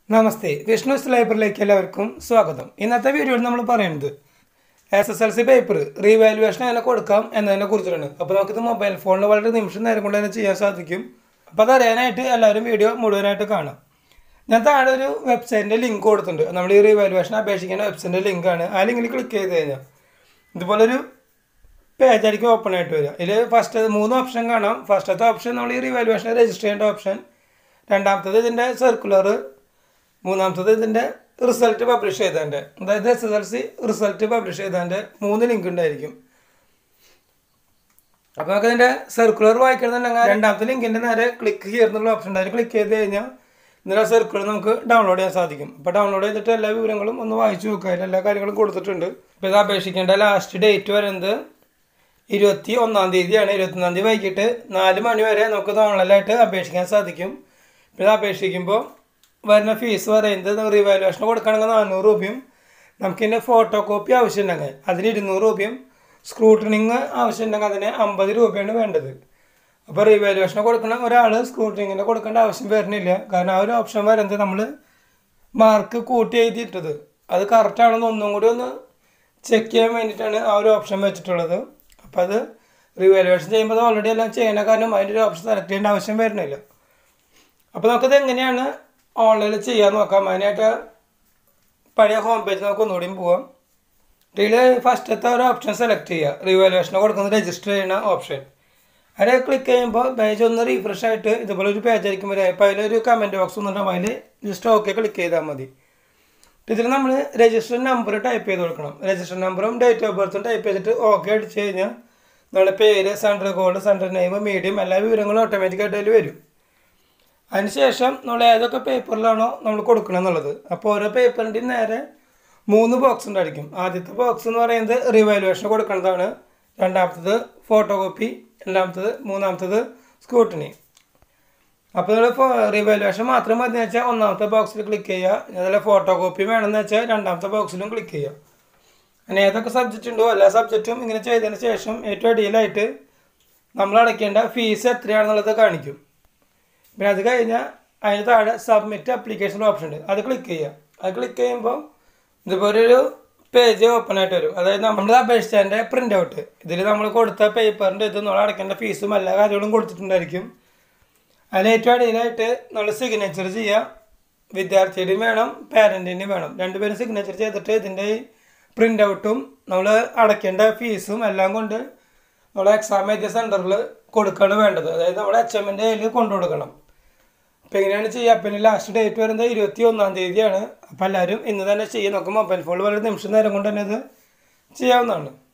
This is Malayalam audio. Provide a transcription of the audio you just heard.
നമസ്തേ വിഷ്ണുസ് ലൈബ്രറിയിലേക്ക് എല്ലാവർക്കും സ്വാഗതം ഇന്നത്തെ വീഡിയോയിൽ നമ്മൾ പറയുന്നത് S S L C paper revaluation എങ്ങനെ കൊടുക്കാം എന്നതിനെ കുറിച്ചിട്ടാണ് അപ്പോൾ നമുക്കിത് മൊബൈൽ ഫോണിൽ വളരെ നിമിഷം നേരം കൊണ്ട് തന്നെ ചെയ്യാൻ സാധിക്കും അപ്പോൾ അതറിയാനായിട്ട് എല്ലാവരും വീഡിയോ മുഴുവനായിട്ട് കാണാം ഞാൻ താഴെ ഒരു വെബ്സൈറ്റിൻ്റെ ലിങ്ക് കൊടുത്തിട്ടുണ്ട് നമ്മൾ ഈ റീവാലുവേഷൻ അപേക്ഷിക്കുന്ന വെബ്സൈറ്റിൻ്റെ ലിങ്കാണ് ആ ലിങ്കിൽ ക്ലിക്ക് ചെയ്ത് കഴിഞ്ഞാൽ ഇതുപോലൊരു പേജായിരിക്കും ഓപ്പൺ ആയിട്ട് വരിക ഇതിൽ ഫസ്റ്റ് മൂന്ന് ഓപ്ഷൻ കാണാം ഫസ്റ്റത്തെ ഓപ്ഷൻ നമ്മൾ ഈ റിവാലുവേഷൻ രജിസ്റ്റർ ചെയ്യേണ്ട ഓപ്ഷൻ രണ്ടാമത്തത് ഇതിൻ്റെ സർക്കുലർ മൂന്നാമത്തത് ഇതിൻ്റെ റിസൾട്ട് പബ്ലിഷ് ചെയ്തതിൻ്റെ അതായത് S S L C result publish ചെയ്തതിൻ്റെ മൂന്ന് ലിങ്ക് ഉണ്ടായിരിക്കും അപ്പോൾ നമുക്ക് ഇതിൻ്റെ സർക്കുലർ വായിക്കണമെന്നുണ്ടെങ്കിൽ രണ്ടാമത്തെ ലിങ്കിൻ്റെ നേരെ ക്ലിക്ക് ചെയ്യുന്നുള്ള ഓപ്ഷൻ ഉണ്ട് അതിൽ ക്ലിക്ക് ചെയ്ത് കഴിഞ്ഞാൽ ഇതിൻ്റെ സർക്കുലർ നമുക്ക് ഡൗൺലോഡ് ചെയ്യാൻ സാധിക്കും അപ്പോൾ ഡൗൺലോഡ് ചെയ്തിട്ട് എല്ലാ വിവരങ്ങളും ഒന്ന് വായിച്ചു നോക്കുക അതിൽ എല്ലാ കാര്യങ്ങളും കൊടുത്തിട്ടുണ്ട് ഇപ്പോൾ ഇത് അപേക്ഷിക്കേണ്ട ലാസ്റ്റ് ഡേറ്റ് വരുന്നത് ഇരുപത്തി ഒന്നാം തീയതിയാണ് ഇരുപത്തൊന്നാം തീയതി വൈകിട്ട് നാല് മണി വരെ നമുക്ക് ഓൺലൈനായിട്ട് അപേക്ഷിക്കാൻ സാധിക്കും പിന്നെ അപേക്ഷിക്കുമ്പോൾ വരുന്ന ഫീസ് പറയുന്നത് റിവാലുവേഷൻ കൊടുക്കുകയാണെങ്കിൽ നാനൂറ് രൂപയും നമുക്കിതിൻ്റെ ഫോട്ടോ കോപ്പി ആവശ്യമുണ്ടെങ്കിൽ അതിന് ഇരുന്നൂറ് രൂപയും സ്ക്രൂട്ടണിങ് ആവശ്യമുണ്ടെങ്കിൽ അതിന് അമ്പത് രൂപയാണ് വേണ്ടത് അപ്പോൾ റിവാലുവേഷൻ കൊടുക്കുന്ന ഒരാൾ സ്ക്രൂട്ടണിങ്ങിന് കൊടുക്കേണ്ട ആവശ്യം വരുന്നില്ല കാരണം ആ ഒരു ഓപ്ഷൻ വരുന്നത് നമ്മൾ മാർക്ക് കൂട്ടി എഴുതിയിട്ടത് അത് കറക്റ്റാണെന്ന് ഒന്നും കൂടി ഒന്ന് ചെക്ക് ചെയ്യാൻ വേണ്ടിയിട്ടാണ് ആ ഒരു ഓപ്ഷൻ വെച്ചിട്ടുള്ളത് അപ്പോൾ അത് റിവാലുവേഷൻ ചെയ്യുമ്പോൾ ഓൾറെഡി എല്ലാം ചെയ്യണ കാരണം അതിൻ്റെ ഒരു ഓപ്ഷൻ സെലക്ട് ചെയ്യേണ്ട ആവശ്യം വരുന്നില്ല അപ്പോൾ നമുക്കത് എങ്ങനെയാണ് ഓൺലൈനിൽ ചെയ്യാൻ നോക്കാം അതിനായിട്ട് പഴയ ഹോം പേജ് നമുക്ക് ഒന്നുകൂടിയും പോവാം ഇതിൽ ഫസ്റ്റത്തെ ഒരു ഓപ്ഷൻ സെലക്ട് ചെയ്യുക റിവാലുവേഷൻ കൊടുക്കുന്നത് രജിസ്റ്റർ ചെയ്യുന്ന ഓപ്ഷൻ അതിൽ ക്ലിക്ക് ചെയ്യുമ്പോൾ പേജ് ഒന്ന് റീഫ്രഷ് ആയിട്ട് ഇതുപോലെ ഒരു പേജ് ആയിരിക്കും വരിക അപ്പോൾ അതിലൊരു കമൻറ്റ് ബോക്സ് ഒന്നുണ്ടാകും അതിൽ ജസ്റ്റ് ഓക്കെ ക്ലിക്ക് ചെയ്താൽ മതി ഇതിൽ നമ്മൾ രജിസ്റ്റർ നമ്പർ ടൈപ്പ് ചെയ്ത് കൊടുക്കണം രജിസ്റ്റർ നമ്പറും ഡേറ്റ് ഓഫ് ബർത്തും ടൈപ്പ് ചെയ്തിട്ട് ഓക്കെ അടിച്ച് കഴിഞ്ഞാൽ നമ്മുടെ പേര് central code central name medium എല്ലാ വിവരങ്ങളും ഓട്ടോമാറ്റിക്കായിട്ട് അതിൽ വരും അതിനുശേഷം നമ്മൾ ഏതൊക്കെ പേപ്പറിലാണോ നമ്മൾ കൊടുക്കണം എന്നുള്ളത് അപ്പോൾ ഓരോ പേപ്പറിൻ്റെയും നേരെ മൂന്ന് ബോക്സ് ഉണ്ടായിരിക്കും ആദ്യത്തെ ബോക്സ് എന്ന് പറയുന്നത് റിവാലുവേഷൻ കൊടുക്കുന്നതാണ് രണ്ടാമത്തത് ഫോട്ടോ കോപ്പി രണ്ടാമത്തത് മൂന്നാമത്തത് സ്കൂട്ടിനി അപ്പോൾ നിങ്ങൾ റിവാലുവേഷൻ മാത്രം മതി വെച്ചാൽ ഒന്നാമത്തെ ബോക്സിൽ ക്ലിക്ക് ചെയ്യുക അതുപോലെ ഫോട്ടോ കോപ്പി വേണമെന്ന് വെച്ചാൽ രണ്ടാമത്തെ ബോക്സിലും ക്ലിക്ക് ചെയ്യുക അങ്ങനെ ഏതൊക്കെ സബ്ജക്റ്റ് ഉണ്ടോ എല്ലാ സബ്ജക്റ്റും ഇങ്ങനെ ചെയ്തതിന് ശേഷം ഏറ്റവും അടിയിലായിട്ട് നമ്മൾ അടയ്ക്കേണ്ട ഫീസ് എത്രയാണെന്നുള്ളത് കാണിക്കും പിന്നെ അത് കഴിഞ്ഞാൽ അതിന് താഴെ സബ്മിറ്റ് അപ്ലിക്കേഷൻ ഓപ്ഷൻ ഉണ്ട് അത് ക്ലിക്ക് ചെയ്യുക അത് ക്ലിക്ക് ചെയ്യുമ്പോൾ ഇതുപോലെ ഒരു പേജ് ഓപ്പൺ ആയിട്ട് വരും അതായത് നമ്മൾ അപേക്ഷിച്ചതിൻ്റെ പ്രിൻ്റ് ഔട്ട് ഇതിൽ നമ്മൾ കൊടുത്ത പേപ്പറിൻ്റെ ഇത് നമ്മൾ അടയ്ക്കേണ്ട ഫീസും എല്ലാ കാര്യങ്ങളും കൊടുത്തിട്ടുണ്ടായിരിക്കും അതിൽ ഏറ്റവും അടിയിലായിട്ട് നമ്മൾ സിഗ്നേച്ചർ ചെയ്യുക വിദ്യാർത്ഥിയുടെയും വേണം പാരൻറ്റിൻ്റെയും വേണം രണ്ടുപേരും സിഗ്നേച്ചർ ചെയ്തിട്ട് ഇതിൻ്റെ പ്രിൻ്റ് ഔട്ടും നമ്മൾ അടയ്ക്കേണ്ട ഫീസും എല്ലാം കൊണ്ട് നമ്മൾ എക്സാം എഴുതിയ സെൻറ്ററിൽ കൊടുക്കുകയാണ് വേണ്ടത് അതായത് നമ്മുടെ എച്ച് എമ്മിൻ്റെ കയ്യിൽ കൊണ്ടു കൊടുക്കണം അപ്പോൾ എങ്ങനെയാണ് ചെയ്യുക പിന്നെ ലാസ്റ്റ് ഡേറ്റ് വരുന്നത് ഇരുപത്തി ഒന്നാം തീയതിയാണ് അപ്പോൾ എല്ലാവരും ഇന്ന് തന്നെ ചെയ്യുക നമുക്ക് മൊബൈൽ ഫോണിൽ വളരെ നിമിഷം നേരം കൊണ്ട് തന്നെ ഇത് ചെയ്യാവുന്നതാണ്